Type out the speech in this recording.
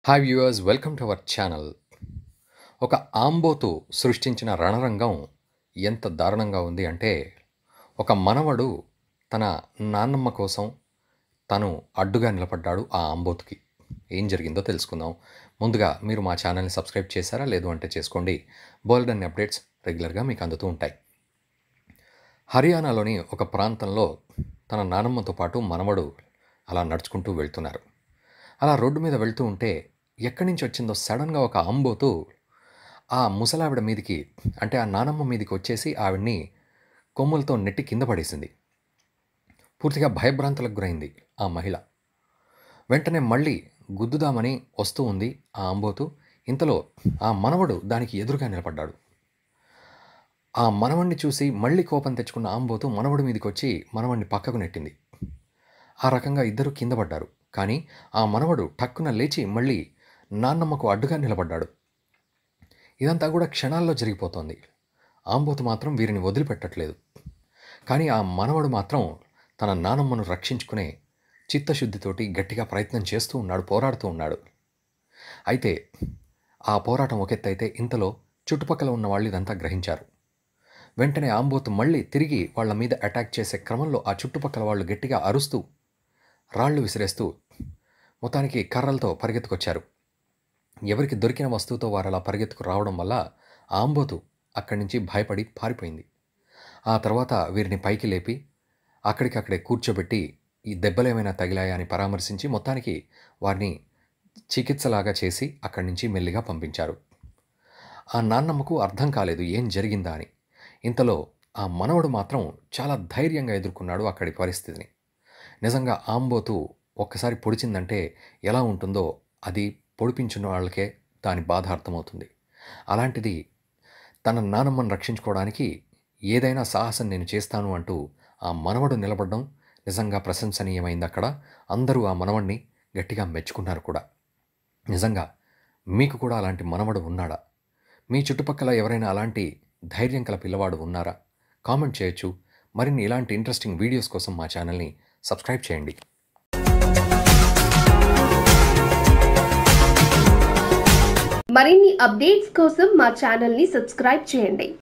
hi viewers welcome to our channel ఒక ఆంబోతు సృష్టించిన రణరంగం ఎంత దారుణంగా ఉంది అంటే ఒక మనవడు తన నాన్నమ్మ కోసం తను అడ్డుగా నిలబడ్డాడు ఆ ఆంబోతుకి ఏం జరిగిందో తెలుసుకుందాం ముందుగా మీరు మా ఛానల్ని సబ్స్క్రైబ్ చేశారా లేదు అంటే చేసుకోండి బోల్డ్ అన్ని అప్డేట్స్ రెగ్యులర్గా మీకు అందుతూ ఉంటాయి హర్యానాలోని ఒక ప్రాంతంలో తన నానమ్మతో పాటు మనవడు అలా నడుచుకుంటూ వెళ్తున్నారు అలా రోడ్డు మీద వెళ్తూ ఉంటే ఎక్కడి నుంచి వచ్చిందో సడన్గా ఒక అంబోతు ఆ ముసలావిడ మీదికి అంటే ఆ నానమ్మ మీదికి వచ్చేసి ఆవిడ్ని కొమ్ములతో నెట్టి కింద పడేసింది పూర్తిగా భయభ్రాంతులకు గురైంది ఆ మహిళ వెంటనే మళ్ళీ గుద్దుదామని వస్తూ ఉంది ఆ అంబోతు ఇంతలో ఆ మనవడు దానికి ఎదురుగా నిలబడ్డాడు ఆ మనవణ్ణి చూసి మళ్ళీ కోపం తెచ్చుకున్న ఆంబోతు మనవడి మీదకి వచ్చి మనవణ్ణి పక్కకు నెట్టింది ఆ రకంగా ఇద్దరు కింద పడ్డారు కానీ ఆ మనవడు టక్కున లేచి మళ్ళీ నాన్నమ్మకు అడ్డుగా నిలబడ్డాడు ఇదంతా కూడా క్షణాల్లో జరిగిపోతోంది ఆంబోతు మాత్రం వీరిని వదిలిపెట్టట్లేదు కానీ ఆ మనవడు మాత్రం తన నానమ్మను రక్షించుకునే చిత్తశుద్ధితోటి గట్టిగా ప్రయత్నం చేస్తూ ఉన్నాడు పోరాడుతూ ఉన్నాడు అయితే ఆ పోరాటం ఒకెత్తైతే ఇంతలో చుట్టుపక్కల ఉన్న వాళ్ళు ఇదంతా గ్రహించారు వెంటనే ఆంబోతు మళ్ళీ తిరిగి వాళ్ళ మీద అటాక్ చేసే క్రమంలో ఆ చుట్టుపక్కల వాళ్ళు గట్టిగా అరుస్తూ రాళ్ళు విసిరేస్తూ మొత్తానికి కర్రలతో పరిగెత్తుకొచ్చారు ఎవరికి దొరికిన వస్తువుతో వారు అలా పరిగెత్తుకు రావడం వల్ల ఆ ఆంబోతు అక్కడి నుంచి భయపడి పారిపోయింది ఆ తర్వాత వీరిని పైకి లేపి అక్కడికక్కడే కూర్చోబెట్టి ఈ దెబ్బలేమైనా తగిలాయా అని పరామర్శించి మొత్తానికి వారిని చికిత్సలాగా చేసి అక్కడి నుంచి మెల్లిగా పంపించారు ఆ నాన్నమ్మకు అర్థం కాలేదు ఏం జరిగిందా అని ఇంతలో ఆ మనవడు మాత్రం చాలా ధైర్యంగా ఎదుర్కొన్నాడు అక్కడి పరిస్థితిని నిజంగా ఆంబోతు ఒక్కసారి పొడిచిందంటే ఎలా ఉంటుందో అది పొడిపించిన వాళ్ళకే దాని బాధ అర్థమవుతుంది అలాంటిది తన నానమ్మను రక్షించుకోవడానికి ఏదైనా సాహసం నేను చేస్తాను అంటూ ఆ మనవడు నిలబడడం నిజంగా ప్రశంసనీయమైంది అక్కడ అందరూ ఆ మనవడిని గట్టిగా మెచ్చుకున్నారు కూడా నిజంగా మీకు కూడా అలాంటి మనవడు ఉన్నాడా మీ చుట్టుపక్కల ఎవరైనా అలాంటి ధైర్యం కల పిల్లవాడు ఉన్నారా కామెంట్ చేయొచ్చు మరిన్ని ఇలాంటి ఇంట్రెస్టింగ్ వీడియోస్ కోసం మా ఛానల్ని సబ్స్క్రైబ్ చేయండి మరిన్ని అప్డేట్స్ కోసం మా ఛానల్ ని సబ్స్క్రైబ్ చేయండి